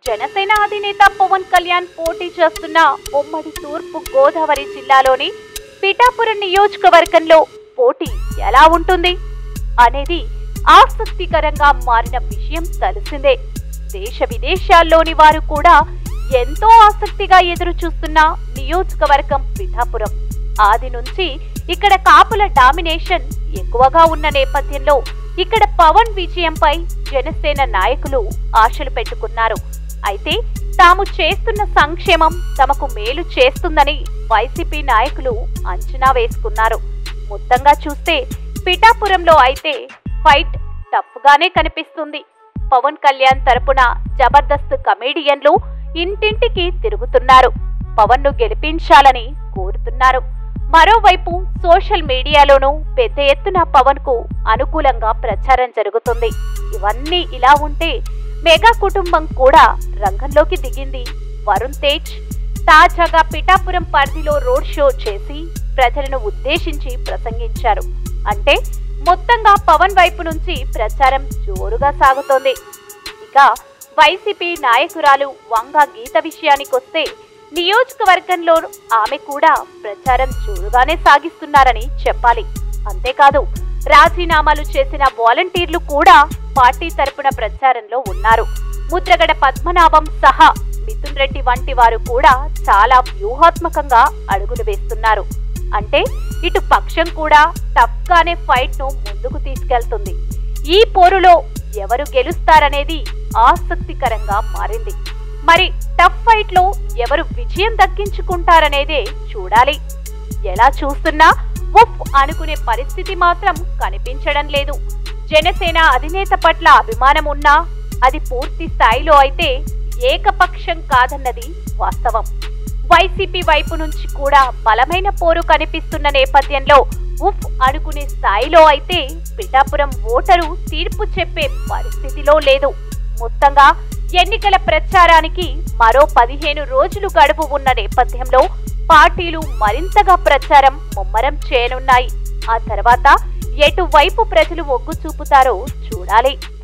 జనసేన అధినేత పవన్ కళ్యాణ్ పోటీ చేస్తున్న ఉమ్మడి తూర్పు గోదావరి జిల్లాలోని పిఠాపురం నియోజకవర్గంలో పోటీ ఎలా ఉంటుంది అనేది ఆసక్తికరంగా మారిన విషయం తెలిసిందే దేశ విదేశాల్లోని వారు కూడా ఎంతో ఆసక్తిగా ఎదురు చూస్తున్న నియోజకవర్గం పిఠాపురం ఆది నుంచి ఇక్కడ కాపుల డామినేషన్ ఎక్కువగా ఉన్న నేపథ్యంలో ఇక్కడ పవన్ విజయంపై జనసేన నాయకులు ఆశలు పెట్టుకున్నారు అయితే తాము చేస్తున్న సంక్షేమం తమకు మేలు చేస్తుందని వైసీపీ నాయకులు అంచనా వేసుకున్నారు మొత్తంగా చూస్తే పిఠాపురంలో అయితే ఫైట్ టఫ్ గానే కనిపిస్తుంది పవన్ కళ్యాణ్ తరపున జబర్దస్త్ కమేడియన్లు ఇంటింటికి తిరుగుతున్నారు పవన్ ను గెలిపించాలని కోరుతున్నారు మరోవైపు సోషల్ మీడియాలోనూ పెద్ద ఎత్తున పవన్ కు అనుకూలంగా ప్రచారం జరుగుతుంది ఇవన్నీ ఇలా ఉంటే మెగా కుటుంబం కూడా రంగంలోకి దిగింది వరుణ్ తేజ్ తాజాగా పిఠాపురం పరిధిలో రోడ్ షో చేసి ప్రజలను ఉద్దేశించి ప్రసంగించారు అంటే మొత్తంగా పవన్ వైపు నుంచి ప్రచారం జోరుగా సాగుతోంది ఇక వైసీపీ నాయకురాలు వంగ గీత విషయానికొస్తే నియోజకవర్గంలో ఆమె కూడా ప్రచారం జోరుగానే సాగిస్తున్నారని చెప్పాలి అంతేకాదు రాజీనామాలు చేసిన వాలంటీర్లు కూడా పార్టీ తరపున ప్రచారంలో ఉన్నారు ముద్రగడ పద్మనాభం సహా మిథున్ రెడ్డి వంటి వారు కూడా చాలా వ్యూహాత్మకంగా అడుగులు వేస్తున్నారు అంటే ఇటు పక్షం కూడా టఫ్ గానే ఫైట్ ను ముందుకు తీసుకెళ్తుంది ఈ పోరులో ఎవరు గెలుస్తారనేది ఆసక్తికరంగా మారింది మరి టఫ్ ఫైట్ లో ఎవరు విజయం దక్కించుకుంటారనేదే చూడాలి ఎలా చూస్తున్నా ఉఫ్ అనుకునే పరిస్థితి మాత్రం కనిపించడం లేదు జనసేన అధినేత పట్ల అభిమానం ఉన్నా అది పూర్తి స్థాయిలో అయితే ఏకపక్షం కాదన్నది వాస్తవం వైసీపీ వైపు నుంచి కూడా బలమైన పోరు కనిపిస్తున్న నేపథ్యంలో ఉఫ్ అనుకునే స్థాయిలో అయితే పిఠాపురం ఓటరు తీర్పు చెప్పే పరిస్థితిలో లేదు మొత్తంగా ఎన్నికల ప్రచారానికి మరో పదిహేను రోజులు గడువు ఉన్న నేపథ్యంలో పార్టీలు మరింతగా ప్రచారం ముమ్మరం చేయనున్నాయి ఆ తర్వాత ఎటువైపు ప్రజలు మొగ్గు చూపుతారో చూడాలి